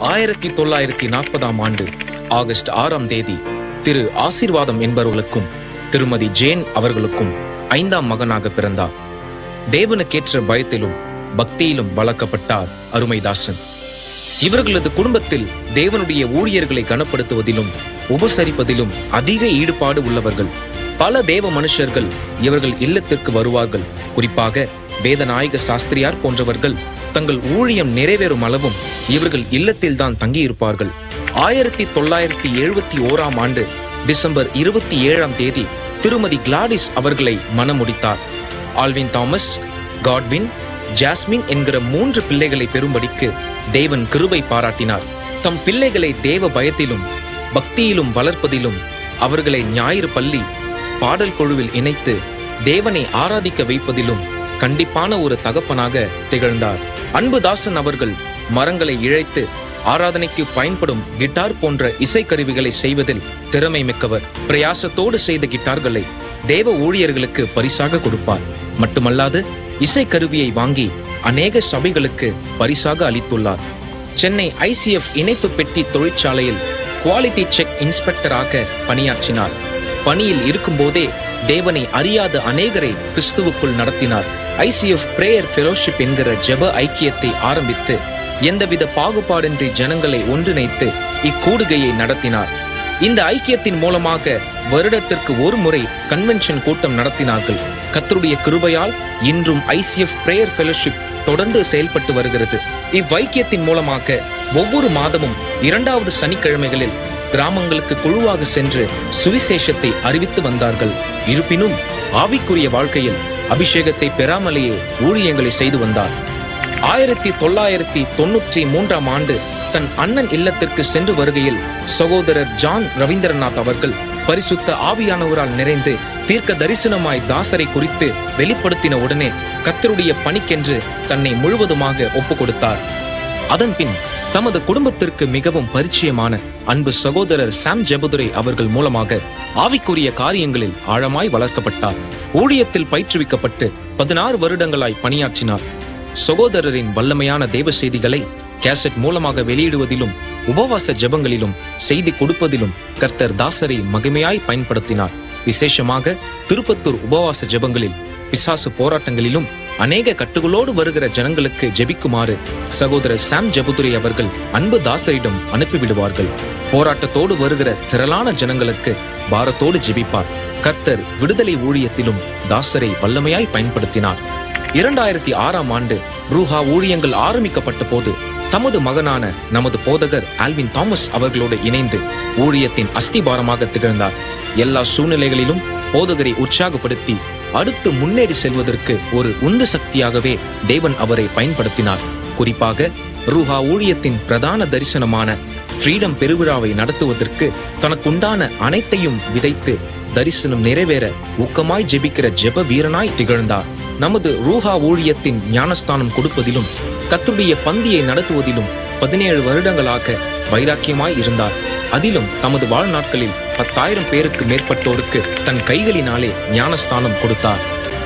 ஆயிரத்தி தொள்ளாயிரத்தி நாற்பதாம் ஆண்டு ஆகஸ்ட் ஆறாம் தேதி திரு ஆசீர்வாதம் என்பவர்களுக்கும் திருமதி ஜேன் அவர்களுக்கும் ஐந்தாம் மகனாக பிறந்தார் தேவனுக்கேற்ற பயத்திலும் பக்தியிலும் வளர்க்கப்பட்டார் அருமைதாசன் இவர்களது குடும்பத்தில் தேவனுடைய ஊழியர்களை கனப்படுத்துவதிலும் உபசரிப்பதிலும் அதிக ஈடுபாடு உள்ளவர்கள் பல தேவ மனுஷர்கள் இவர்கள் இல்லத்திற்கு வருவார்கள் குறிப்பாக வேதநாயக சாஸ்திரியார் போன்றவர்கள் தங்கள் ஊழியம் நிறைவேறும் அளவும் இவர்கள் இல்லத்தில்தான் தங்கியிருப்பார்கள் ஆயிரத்தி தொள்ளாயிரத்தி எழுபத்தி ஓராம் ஆண்டு டிசம்பர் இருபத்தி ஏழாம் தேதி திருமதி கிளாடிஸ் அவர்களை மணமுடித்தார் ஆல்வின் தாமஸ் காட்வின் ஜாஸ்மின் என்கிற மூன்று பிள்ளைகளை பெறும்படிக்கு தேவன் கிருபை பாராட்டினார் தம் பிள்ளைகளை தேவ பயத்திலும் பக்தியிலும் வளர்ப்பதிலும் அவர்களை ஞாயிறு பள்ளி பாடல் குழுவில் இணைத்து தேவனை ஆராதிக்க வைப்பதிலும் கண்டிப்பான ஒரு தகப்பனாக திகழ்ந்தார் அன்புதாசன் அவர்கள் மரங்களை இழைத்து ஆராதனைக்கு பயன்படும் கிட்டார் போன்ற இசைக்கருவிகளை செய்வதில் திறமை மிக்கவர் பிரயாசத்தோடு செய்த கிட்டார்களை தேவ ஊழியர்களுக்கு பரிசாக கொடுப்பார் மட்டுமல்லாது இசைக்கருவியை வாங்கி அநேக சபைகளுக்கு பரிசாக அளித்துள்ளார் சென்னை ஐசிஎஃப் இணைப்பு பெட்டி தொழிற்சாலையில் குவாலிட்டி செக் இன்ஸ்பெக்டராக பணியாற்றினார் பணியில் இருக்கும்போதே தேவனை அறியாத அநேகரை கிறிஸ்துவுக்குள் நடத்தினார் ஐசிஎஃப் பிரேயர் ஃபெலோஷிப் என்கிற ஜெப ஐக்கியத்தை ஆரம்பித்து எந்தவித பாகுபாடின்றி ஜனங்களை ஒன்றிணைத்து இக்கூடுகையை நடத்தினார் இந்த ஐக்கியத்தின் மூலமாக வருடத்திற்கு ஒரு முறை கன்வென்ஷன் கூட்டம் நடத்தினார்கள் கத்தருடைய கிருபையால் இன்றும் ஐசிஎஃப் பிரேயர் ஃபெலோஷிப் தொடர்ந்து செயல்பட்டு வருகிறது இவ்வைக்கியத்தின் மூலமாக ஒவ்வொரு மாதமும் இரண்டாவது சனிக்கிழமைகளில் கிராமங்களுக்கு குழுவாக சென்று சுவிசேஷத்தை அறிவித்து வந்தார்கள் இருப்பினும் ஆவிக்குரிய வாழ்க்கையில் அபிஷேகத்தை பெறாமலேயே ஊழியங்களை செய்து வந்தார் ஆயிரத்தி தொள்ளாயிரத்தி தொன்னூற்றி மூன்றாம் ஆண்டு தன் அண்ணன் இல்லத்திற்கு சென்று வருகையில் சகோதரர் ஜான் ரவீந்திரநாத் அவர்கள் பரிசுத்த ஆவியானவரால் நிறைந்து தீர்க்க தரிசனமாய் தாசரை குறித்து வெளிப்படுத்தின உடனே கத்தருடைய பணிக்கென்று தன்னை முழுவதுமாக ஒப்பு கொடுத்தார் அதன்பின் தமது குடும்பத்திற்கு மிகவும் பரிச்சயமான அன்பு சகோதரர் சாம் ஜெபதுரை அவர்கள் மூலமாக ஆவிக்குரிய காரியங்களில் ஆழமாய் வளர்க்கப்பட்டார் ஊழியத்தில் பயிற்றுவிக்கப்பட்டு பதினாறு வருடங்களாய் பணியாற்றினார் சகோதரரின் வல்லமையான தேவ செய்திகளை கேசட் மூலமாக வெளியிடுவதிலும் உபவாச ஜெபங்களிலும் செய்தி கொடுப்பதிலும் கர்த்தர் தாசரை மகிமையாய் பயன்படுத்தினார் விசேஷமாக திருப்பத்தூர் உபவாச ஜெபங்களில் பிசாசு போராட்டங்களிலும் அநேக கட்டுகளோடு வருகிற ஜனங்களுக்கு ஜெபிக்குமாறு சகோதரர் சாம் ஜெபுதுரை அவர்கள் அன்பு தாசரிடம் அனுப்பிவிடுவார்கள் போராட்டத்தோடு வருகிற திரளான ஜனங்களுக்கு பாரத்தோடு ஜெபிப்பார் கர்த்தர் விடுதலை ஊழியத்திலும் தாசரை வல்லமையாய் பயன்படுத்தினார் இரண்டாயிரத்தி ஆறாம் ஆண்டு ரூஹா ஊழியங்கள் ஆரம்பிக்கப்பட்ட போது தமது மகனான நமது போதகர் ஆல்வின் தாமஸ் அவர்களோடு இணைந்து ஊழியத்தின் அஸ்திபாரமாக திகழ்ந்தார் எல்லா சூழ்நிலைகளிலும் போதகரை உற்சாகப்படுத்தி அடுத்து முன்னேறி செல்வதற்கு ஒரு உந்து சக்தியாகவே தேவன் அவரை பயன்படுத்தினார் குறிப்பாக ரூஹா ஊழியத்தின் பிரதான தரிசனமான ஃப்ரீடம் பெருவிழாவை நடத்துவதற்கு தனக்குண்டான அனைத்தையும் விதைத்து தரிசனம் நிறைவேற ஊக்கமாய் ஜெபிக்கிற ஜெப வீரனாய் திகழ்ந்தார் நமது ரூஹா ஊழியத்தின் ஞானஸ்தானம் கொடுப்பதிலும் கத்துடைய பந்தியை நடத்துவதிலும் பதினேழு வருடங்களாக வைராக்கியமாய் இருந்தார் அதிலும் தமது வாழ்நாட்களில் பத்தாயிரம் பேருக்கு மேற்பட்டோருக்கு தன் கைகளினாலே ஞானஸ்தானம் கொடுத்தார்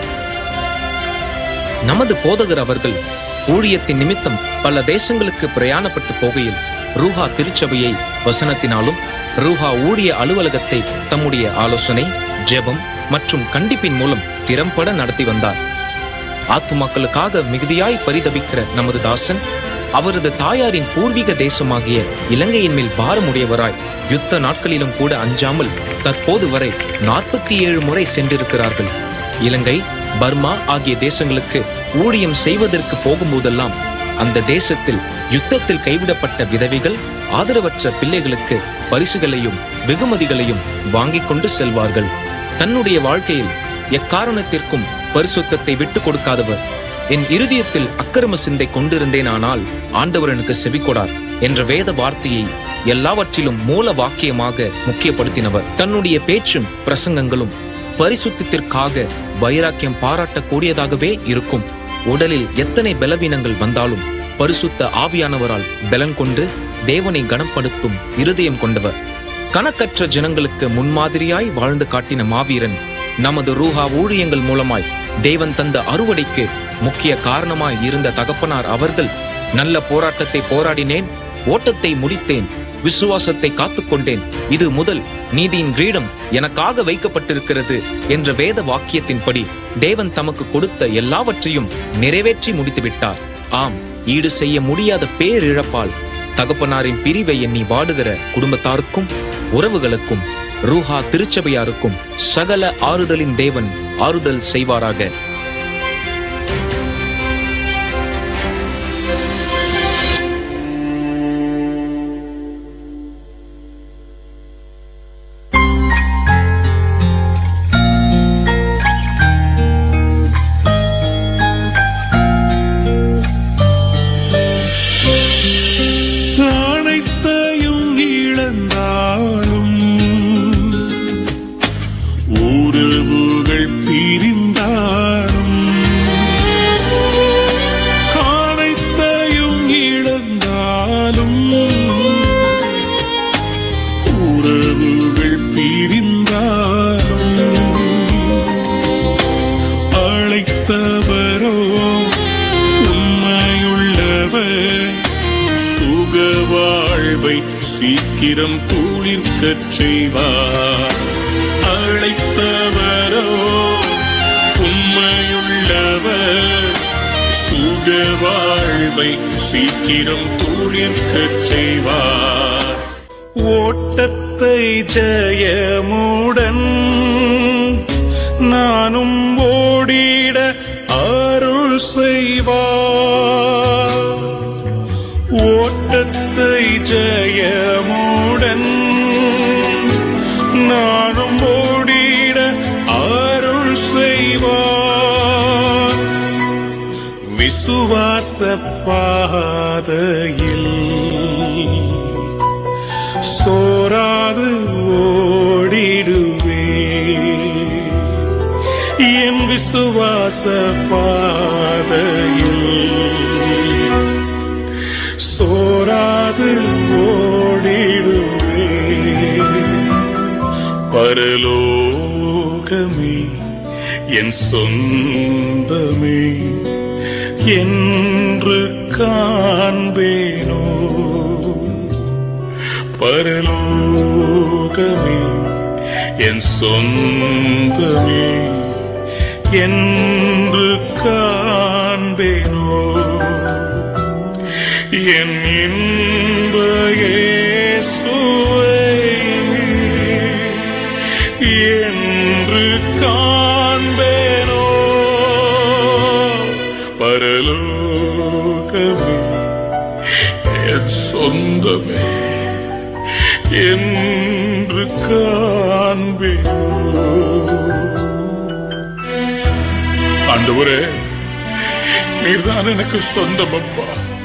நமது போதகர் அவர்கள் ஊழியத்தின் நிமித்தம் பல தேசங்களுக்கு பிரயாணப்பட்டு போகையில் ரூஹா திருச்சபையை வசனத்தினாலும் ரூஹா ஊழிய அலுவலகத்தை தம்முடைய ஆலோசனை ஜெபம் மற்றும் கண்டிப்பின் மூலம் திறம்பட நடத்தி வந்தார் ஆத்துமாக்களுக்காக மிகுதியாய் பரிதபிக்கிற நமது தாசன் அவரது தாயாரின் பூர்வீக தேசமாகிய இலங்கையின் மேல் பாரமுடையவராய் யுத்த நாட்களிலும் கூட அஞ்சாமல் தற்போது வரை நாற்பத்தி ஏழு முறை சென்றிருக்கிறார்கள் இலங்கை பர்மா ஆகிய தேசங்களுக்கு ஊழியம் செய்வதற்கு போகும்போதெல்லாம் அந்த தேசத்தில் யுத்தத்தில் கைவிடப்பட்ட விதவைகள் ஆதரவற்ற பிள்ளைகளுக்கு பரிசுகளையும் வெகுமதிகளையும் வாங்கிக் கொண்டு செல்வார்கள் தன்னுடைய வாழ்க்கையில் எக்காரணத்திற்கும் பரிசுத்தத்தை விட்டுக் கொடுக்காதவர் என் இருதயத்தில் அக்கிரம சிந்தை கொண்டிருந்தேனானால் ஆண்டவர் எனக்கு செவிக்கொடார் என்ற வேத வார்த்தையை எல்லாவற்றிலும் மூல வாக்கியமாக முக்கியப்படுத்தினவர் தன்னுடைய பேச்சும் பிரசங்கங்களும் பரிசுத்தத்திற்காக வைராக்கியம் பாராட்டக்கூடியதாகவே இருக்கும் உடலில் எத்தனை பலவீனங்கள் வந்தாலும் பரிசுத்த ஆவியானவரால் பலன் கொண்டு தேவனை கனப்படுத்தும் இருதயம் கொண்டவர் கணக்கற்ற ஜனங்களுக்கு முன்மாதிரியாய் வாழ்ந்து காட்டின மாவீரன் நமது ரூஹா ஊழியங்கள் மூலமாய் தேவன் தந்த அறுவடைக்கு முக்கிய காரணமாய் இருந்த தகப்பனார் அவர்கள் நல்ல போராட்டத்தை போராடினேன் ஓட்டத்தை முடித்தேன் விசுவாசத்தை காத்துக்கொண்டேன் இது முதல் நீதியின் கிரீடம் எனக்காக வைக்கப்பட்டிருக்கிறது என்ற வேத வாக்கியத்தின்படி தேவன் தமக்கு கொடுத்த எல்லாவற்றையும் நிறைவேற்றி முடித்து விட்டார் ஆம் ஈடு செய்ய முடியாத பேரிழப்பால் தகப்பனாரின் பிரிவை எண்ணி வாடுகிற குடும்பத்தாருக்கும் உறவுகளுக்கும் ரூஹா திருச்சபையாருக்கும் சகல ஆறுதலின் தேவன் ஆறுதல் செய்வாராக அனைத்தையும் இழந்தாலும் உறவுகள் பிரிந்தாலும் அனைத்தையும் இழந்தாலும் உறவுகள் பிரிந்தாலும் அழைத்தவரோ உண்மையுள்ளவர் சுக வாழ்வை சீக்கிரம் துளிர்க்கச் செய்வார் அழைத்தவரோ உண்மையுள்ளவர் சுக வாழ்வை சீக்கிரம் துளிர்க்கச் செய்வார் ஓட்டத்தை ஜெயமுடன் நானும் ஓடிட அருள் செய்வார் ஓட்டத்தை ஜெயமுடன் நானும் ஓடிட அருள் செய்வார் விசுவாச பாதையில் சோராது ஓடிடுவே என் விசுவாச பாதையில் சோராது ஓடிடுவே பரலோகமே என் சொந்தமே என்று காண்பேனோ பரலோகமே என் சொந்தமே என்று காண்பேனோ என் இன்ப இயேசுவை என்று காண்பேனோ பரலோகமே என் சொந்தமே என்று காண்பேனோ ஆண்டவரே நீர்தான் எனக்கு சொந்தம் அப்பா